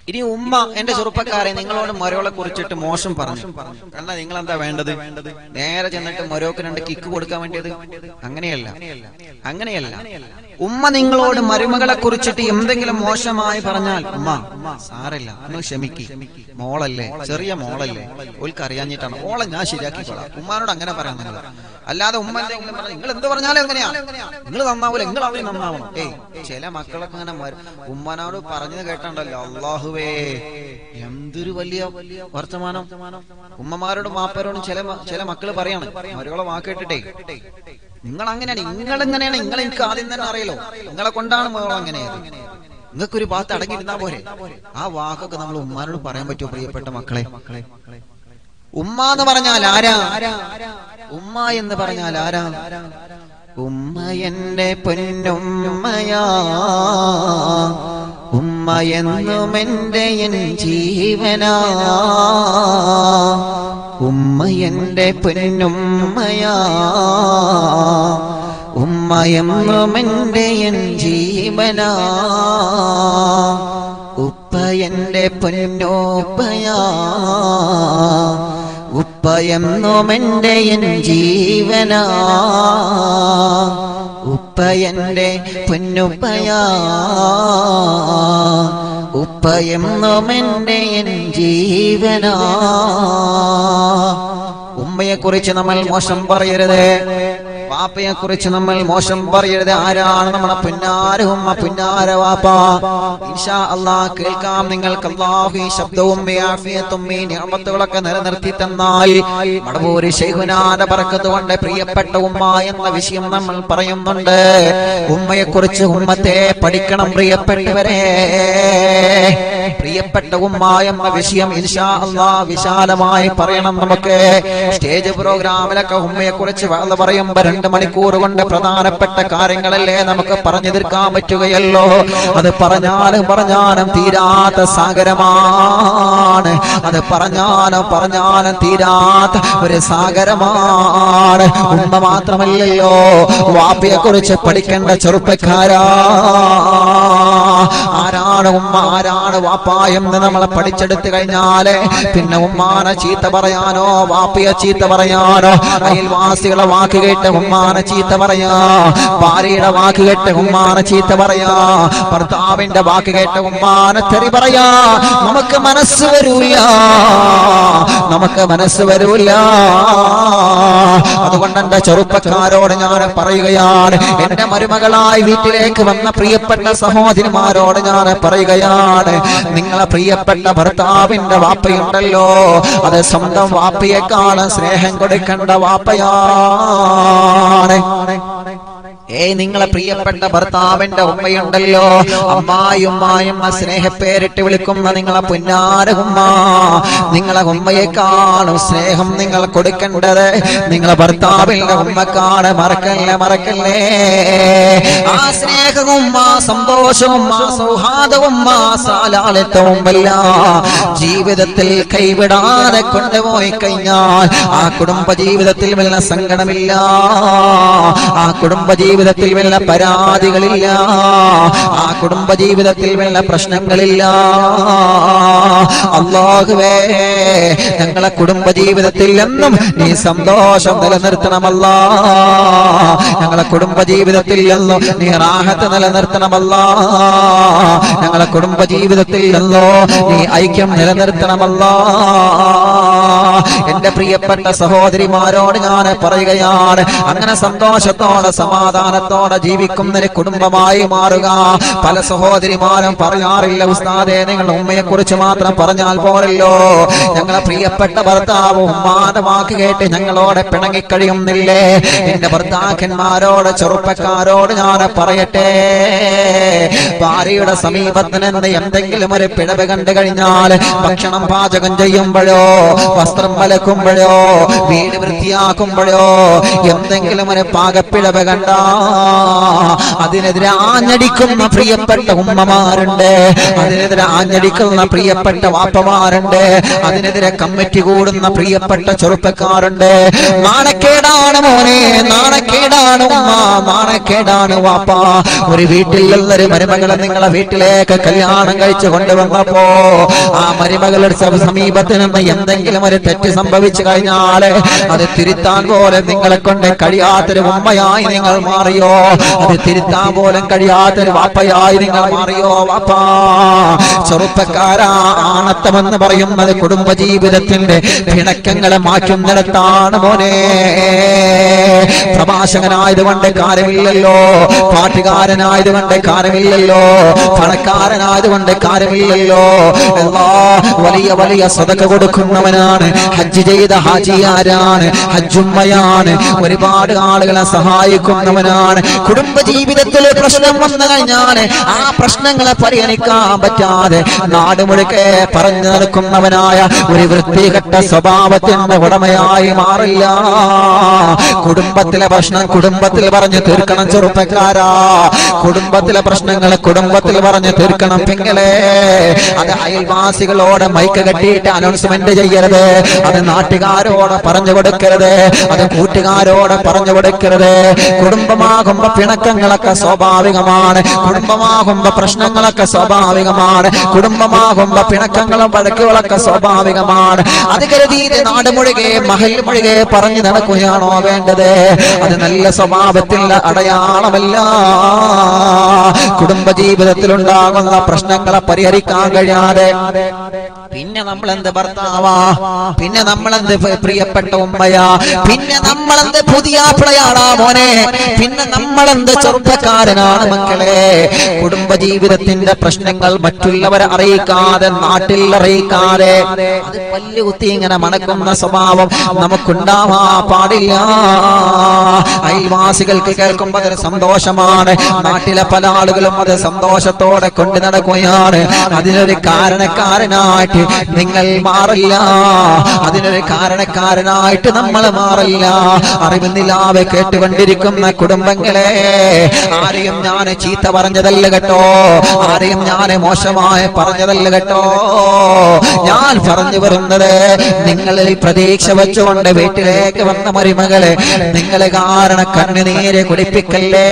ഇനി ഉമ്മ എന്റെ ചെറുപ്പക്കാരെ നിങ്ങളോട് മരോളെ കുറിച്ചിട്ട് മോശം പറഞ്ഞു കാരണം നിങ്ങൾ എന്താ വേണ്ടത് നേരെ ചെന്നിട്ട് മരോക്ക് രണ്ട് കിക്ക് കൊടുക്കാൻ വേണ്ടിയത് അങ്ങനെയല്ല അങ്ങനെയല്ല ഉമ്മ നിങ്ങളോട് മരുമകളെ കുറിച്ചിട്ട് എന്തെങ്കിലും മോശമായി പറഞ്ഞാൽ ഉമ്മ സാരല്ല ഒന്ന് ക്ഷമിക്ക് മോളല്ലേ ചെറിയ മോളല്ലേ ഓൾക്ക് അറിയാഞ്ഞിട്ടാണ് ഓളെ ഞാൻ ശരിയാക്കിക്കോളാം ഉമ്മാനോട് അങ്ങനെ പറയാൻ നിങ്ങൾ അല്ലാതെ ഉമ്മ എന്തെങ്കിലും പറഞ്ഞാൽ നിങ്ങൾ എന്ത് പറഞ്ഞാലും എങ്ങനെയാ നിങ്ങൾ നന്നാവൂല നിങ്ങൾ അവർ നന്നാവണം ഏയ് ചില മക്കളൊക്കെ അങ്ങനെ മരു- ഉമ്മനോട് പറഞ്ഞത് കേട്ടണ്ടല്ലോ അള്ളാഹുവേ എന്തൊരു വലിയ വർത്തമാനം ഉമ്മമാരോടും മാപ്പരോടും ചില മ- ചില മക്കള് പറയാണ് മരുകളെ വാക്ക് കേട്ടിട്ടേ നിങ്ങൾ അങ്ങനെയാണ് നിങ്ങൾ എങ്ങനെയാണ് നിങ്ങൾ എനിക്ക് ആദ്യം തന്നെ അറിയലോ നിങ്ങളെ കൊണ്ടാണ് മോൾ അങ്ങനെയത് നിങ്ങൾക്കൊരു ഭാഗത്ത് അടങ്ങിയിരുന്നാ പോരെ ആ വാക്കൊക്കെ നമ്മൾ ഉമ്മാനോട് പറയാൻ പറ്റുമോ പ്രിയപ്പെട്ട മക്കളെ ഉമ്മ എന്ന് പറഞ്ഞാൽ ആരാ ഉമ്മ എന്ന് പറഞ്ഞാൽ ആരാ ഉമ്മ എന്റെ പൊന്നുമ്മയാ ഉമ്മ എന്നും എന്റെ എൻ ജീവനാ ഉമ്മ എന്റെ പൊന്നുമ്മയാ ഉമ്മ എന്നും എന്റെ എൻ ജീവനാ ഉപ്പ എന്റെ പൊന്നോപ്പയാ ഉപ്പയെന്നും എന്റെ എൻ ജീവനാ ഉപ്പയന്റെ പൊന്നുപ്പയാ ഉപ്പയെന്നും എന്റെ എൻ ജീവനാ ഉമ്മയെ കുറിച്ച് നമ്മൾ മോശം പറയരുത് വാപ്പയെ കുറിച്ച് നമ്മൾ മോശം പറയരുത് ആരാണ് നമ്മുടെ പുന്നാര ഉമ്മ പുന്നാര വാപ്പ ഇൻഷാ അള്ളാ കേൾക്കാം നിങ്ങൾക്ക് അള്ളാഹു ഈ ശബ്ദവും ഈ ആഫിയത്തും ഈ നിയമത്തുകളൊക്കെ നിലനിർത്തി തന്നാൽ മടവൂര് ശൈഖുനാന്റെ പറക്കത്ത് കൊണ്ട് പ്രിയപ്പെട്ട ഉമ്മ എന്ന വിഷയം നമ്മൾ പറയുന്നുണ്ട് ഉമ്മയെ കുറിച്ച് ഉമ്മത്തെ പഠിക്കണം പ്രിയപ്പെട്ടവരെ പ്രിയപ്പെട്ട ഉമ്മ എന്ന വിഷയം ഇൻഷാ അള്ളാ വിശാലമായി പറയണം നമുക്ക് സ്റ്റേജ് പ്രോഗ്രാമിലൊക്കെ ഉമ്മയെ കുറിച്ച് വാർത്ത പറയുമ്പോ രണ്ട് മണിക്കൂർ കൊണ്ട് പ്രധാനപ്പെട്ട കാര്യങ്ങളല്ലേ നമുക്ക് പറഞ്ഞു തീർക്കാൻ പറ്റുകയല്ലോ അത് പറഞ്ഞാലും പറഞ്ഞാലും തീരാത്ത സാഗരമാണ് അത് പറഞ്ഞാലും പറഞ്ഞാലും തീരാത്ത ഒരു സാഗരമാണ് ഉമ്മ മാത്രമല്ലല്ലോ വാപ്പയെ കുറിച്ച് പഠിക്കേണ്ട ചെറുപ്പക്കാരാ ആരാണ് ഉമ്മ ആരാണ് വാപ്പ എന്ന് നമ്മളെ പഠിച്ചെടുത്തു കഴിഞ്ഞാല് പിന്നെ ഉമ്മാനെ ചീത്ത പറയാനോ വാപ്പയെ ചീത്ത പറയാനോ അയൽവാസികളെ വാക്ക് കേട്ട് ഉമ്മാനെ ചീത്ത പറയാ ഭാര്യയുടെ വാക്ക് കേട്ട് ഉമ്മാനെ ചീത്ത പറയാ ഭർത്താവിന്റെ വാക്ക് കേട്ട് ഉമ്മാനെ തെറി പറയാ നമുക്ക് മനസ്സ് വരൂല നമുക്ക് മനസ്സ് വരൂല അതുകൊണ്ട് എന്റെ ചെറുപ്പക്കാരോട് ഞാൻ പറയുകയാണ് എന്റെ മരുമകളായി വീട്ടിലേക്ക് വന്ന പ്രിയപ്പെട്ട സഹോദരിമാരോട് ഞാൻ പറയുകയാണ് നിങ്ങളെ പ്രിയപ്പെട്ട ഭർത്താവിന്റെ വാപ്പയുണ്ടല്ലോ അത് സ്വന്തം വാപ്പയെക്കാളും സ്നേഹം കൊടുക്കേണ്ട വാപ്പയാണ് ഏയ് നിങ്ങളെ പ്രിയപ്പെട്ട ഭർത്താവിന്റെ ഉമ്മയുണ്ടല്ലോ അമ്മായി ഉമ്മായും സ്നേഹപ്പേരിട്ട് വിളിക്കുന്ന നിങ്ങളെ പുന്നാര ഉമ്മ നിങ്ങളെ ഉമ്മയെക്കാളും സ്നേഹം നിങ്ങൾ കൊടുക്കേണ്ടത് നിങ്ങളെ ഭർത്താവിന്റെ ഉമ്മക്കാണ് മറക്കല്ലേ മറക്കല്ലേ ആ സ്നേഹവും ആ സന്തോഷവും ആ സൗഹാർദ്ദവും ആ സാലാളിത്തവും എല്ലാം ജീവിതത്തിൽ കൈവിടാതെ കൊണ്ടുപോയി കഴിഞ്ഞാൽ ആ കുടുംബ ജീവിതത്തിൽ വല്ല സങ്കടമില്ല ആ കുടുംബ ജീവിതത്തിൽ വല്ല പരാതികളില്ല ആ കുടുംബ ജീവിതത്തിൽ വല്ല പ്രശ്നങ്ങളില്ല അള്ളാഹുവേ ഞങ്ങളെ കുടുംബ ജീവിതത്തിൽ എന്നും നീ സന്തോഷം നിലനിർത്തണമല്ല ഞങ്ങളെ കുടുംബ ജീവിതത്തിൽ എന്നും നീ റാഹത്ത് നിലനിർത്തണമല്ല ഞങ്ങളെ കുടുംബ ജീവിതത്തിൽ എന്നോ നീ ഐക്യം നിലനിർത്തണമല്ല എന്റെ പ്രിയപ്പെട്ട സഹോദരിമാരോട് ഞാൻ പറയുകയാണ് അങ്ങനെ സന്തോഷത്തോടെ സമാധാനത്തോടെ ജീവിക്കുന്ന ഒരു കുടുംബമായി മാറുക പല സഹോദരിമാരും പറയാറില്ല ഉസ്താദെ നിങ്ങൾ ഉമ്മയെ കുറിച്ച് മാത്രം പറഞ്ഞാൽ പോരല്ലോ ഞങ്ങളെ പ്രിയപ്പെട്ട ഭർത്താവ് ഉമ്മാന്റെ വാക്ക് കേട്ട് ഞങ്ങളോട് പിണങ്ങിക്കഴിയുന്നില്ലേ എന്റെ ഭർത്താക്കന്മാരോട് ചെറുപ്പക്കാരോട് ഞാൻ പറയട്ടെ ഭാര്യയുടെ സമീപത്ത് നിന്ന് എന്തെങ്കിലും ഒരു പിഴവ് കണ്ടു കഴിഞ്ഞാൽ ഭക്ഷണം പാചകം ചെയ്യുമ്പോഴോ വസ്ത്രം വലക്കുമ്പോഴോ വീട് വൃത്തിയാക്കുമ്പോഴോ എന്തെങ്കിലും ഒരു പാകപ്പിഴവ് കണ്ടാൽ അതിനെതിരെ ആഞ്ഞടിക്കുന്ന പ്രിയപ്പെട്ട ഉമ്മമാരുണ്ട് അതിനെതിരെ ആഞ്ഞടിക്കുന്ന പ്രിയപ്പെട്ട വാപ്പമാരുണ്ട് അതിനെതിരെ കമ്മിറ്റി കൂടുന്ന പ്രിയപ്പെട്ട ചെറുപ്പക്കാരുണ്ട് നാണക്കേടാണ് മോനെ നാണക്കേടാണ് ഉമ്മ നാണക്കേടാണ് വാപ്പ ഒരു വീട്ടിൽ നിന്നൊരു മരുമകളെ നിങ്ങളെ വീട്ടിലേക്ക് കല്യാണം കഴിച്ചു കൊണ്ടുവന്നപ്പോ ആ മരുമകളുടെ സമ- സമീപത്ത് നിന്ന് എന്തെങ്കിലും ഒരു തെറ്റ് സംഭവിച്ചു കഴിഞ്ഞാൽ അത് തിരുത്താൻ പോലും നിങ്ങളെ കൊണ്ട് കഴിയാത്തൊരു ഉമ്മയായി നിങ്ങൾ മാറിയോ അത് തിരുത്താൻ പോലും കഴിയാത്തൊരു വാപ്പയായി നിങ്ങൾ മാറിയോ വാപ്പാ ചെറുപ്പക്കാരാ ആണത്തമെന്ന് പറയുന്നത് കുടുംബജീവിതത്തിന്റെ പിണക്കങ്ങളെ മാറ്റുന്നിടത്താണ് മോനെ പ്രഭാഷകനായതുകൊണ്ട് കാര്യമില്ലല്ലോ പാട്ടുകാരനായതുകൊണ്ട് കാര്യമില്ലല്ലോ പണക്കാരനായതുകൊണ്ട് കാര്യമില്ലല്ലോ എല്ലാ വലിയ വലിയ സതക കൊടുക്കുന്നവനാണ് ഹജ്ജ് ചെയ്ത ഹാജിയാരാണ് ഹജ്ജുമ്മയാണ് ഒരുപാട് ആളുകളെ സഹായിക്കുന്നവനാണ് കുടുംബ ജീവിതത്തിൽ പ്രശ്നം വന്നു കഴിഞ്ഞാൽ ആ പ്രശ്നങ്ങളെ പരിഗണിക്കാൻ പറ്റാതെ നാട് മുഴുക്കെ പറഞ്ഞു നടക്കുന്നവനായ ഒരു വൃത്തികെട്ട സ്വഭാവത്തിന്റെ ഉടമയായി മാറില്ല കുടുംബത്തിലെ പ്രശ്നം കുടുംബത്തിൽ പറഞ്ഞു തീർക്കണം ചെറുപ്പക്കാരാ കുടുംബത്തിലെ പ്രശ്നങ്ങൾ കുടുംബത്തിൽ പറഞ്ഞു തീർക്കണം പെങ്ങളെ അത് അയൽവാസികളോട് മൈക്ക് കെട്ടിയിട്ട് അനൗൺസ്മെന്റ് ചെയ്യരുത് അത് നാട്ടുകാരോട് പറഞ്ഞു കൊടുക്കരുത് അത് കൂട്ടുകാരോട് പറഞ്ഞു കൊടുക്കരുത് കുടുംബമാകുമ്പോ പിണക്കങ്ങളൊക്കെ സ്വാഭാവികമാണ് കുടുംബമാകുമ്പോ പ്രശ്നങ്ങളൊക്കെ സ്വാഭാവികമാണ് കുടുംബമാകുമ്പോ പിണക്കങ്ങളും വഴക്കുകളൊക്കെ സ്വാഭാവികമാണ് അത് കരുതിയിട്ട് നാട് മുഴുകെ മഹൽ മുഴുകെ പറഞ്ഞു നടക്കുകയാണോ വേണ്ടത് അത് നല്ല സ്വഭാവത്തിന്റെ അടയാളമല്ല കുടുംബജീവിതത്തിൽ ഉണ്ടാകുന്ന പ്രശ്നങ്ങളെ പരിഹരിക്കാൻ കഴിയാതെ പിന്നെ നമ്മൾ എന്ത് ഭർത്താവാ പിന്നെ നമ്മൾ എന്ത് പ്രിയപ്പെട്ട ഉമ്മയാ പിന്നെ നമ്മൾ എന്ത് പുതിയ പിളയാടാ മോനെ പിന്നെ നമ്മൾ എന്ത് ചെറുപ്പക്കാരനാണ് മക്കളെ കുടുംബജീവിതത്തിന്റെ പ്രശ്നങ്ങൾ മറ്റുള്ളവരെ അറിയിക്കാതെ നാട്ടിൽ അറിയിക്കാതെ അത് പല്ല് കുത്തി ഇങ്ങനെ മണക്കുന്ന സ്വഭാവം നമുക്കുണ്ടാവാ പാടില്ല അയൽവാസികൾക്ക് കേൾക്കുമ്പോൾ അതൊരു സന്തോഷമാണ് നാട്ടിലെ പല ആളുകളും അത് സന്തോഷത്തോടെ കൊണ്ടു നടക്കുകയാണ് അതിനൊരു കാരണക്കാരനായിട്ട് നിങ്ങൾ മാറില്ല അതിനൊരു കാരണക്കാരനായിട്ട് നമ്മൾ മാറില്ല അറിവുന്നില്ലാതെ കേട്ടുകൊണ്ടിരിക്കുന്ന കുടുംബങ്ങളെ ആരെയും ഞാൻ ചീത്ത പറഞ്ഞതല്ല കേട്ടോ ആരെയും ഞാൻ മോശമായി പറഞ്ഞതല്ല കേട്ടോ ഞാൻ പറഞ്ഞു വരുന്നത് നിങ്ങളിൽ പ്രതീക്ഷ വെച്ചുകൊണ്ട് വീട്ടിലേക്ക് വന്ന മരുമകളെ നിങ്ങളെ കാരണം കണ്ണുനീര് കുടിപ്പിക്കല്ലേ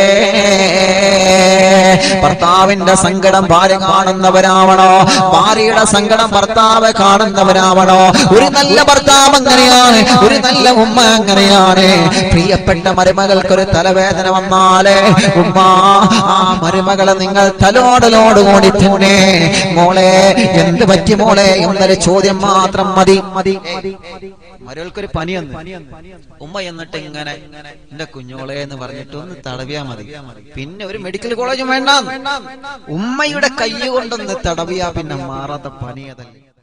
ഭർത്താവിന്റെ സങ്കടം ഭാര്യ കാണുന്നവരാവണോ ഭാര്യയുടെ സങ്കടം ഭർത്താവ് കാണുന്നവരാവണോ ഒരു നല്ല ഭർത്താവ് അങ്ങനെയാണ് ഒരു നല്ല ഉമ്മ അങ്ങനെയാണ് പ്രിയപ്പെട്ട മരുമകൾക്കൊരു തലവേദന വന്നാല് ഉമ്മ ആ മരുമകളെ നിങ്ങൾ തലോടലോടുകൂടി തന്നെ മോളെ എന്ത് പറ്റി മോളെ എന്നൊരു ചോദ്യം മാത്രം മതി മതി മരുകൾക്കൊരു പനി വന്ന് ഉമ്മ എന്നിട്ട് ഇങ്ങനെ എന്റെ കുഞ്ഞോളെ എന്ന് പറഞ്ഞിട്ട് ഒന്ന് തടവിയാ മതി പിന്നെ ഒരു മെഡിക്കൽ കോളേജും വേണ്ട ഉമ്മയുടെ കൈ കൊണ്ടൊന്ന് തടവിയാ പിന്നെ മാറാത്ത പനി അതല്ലേ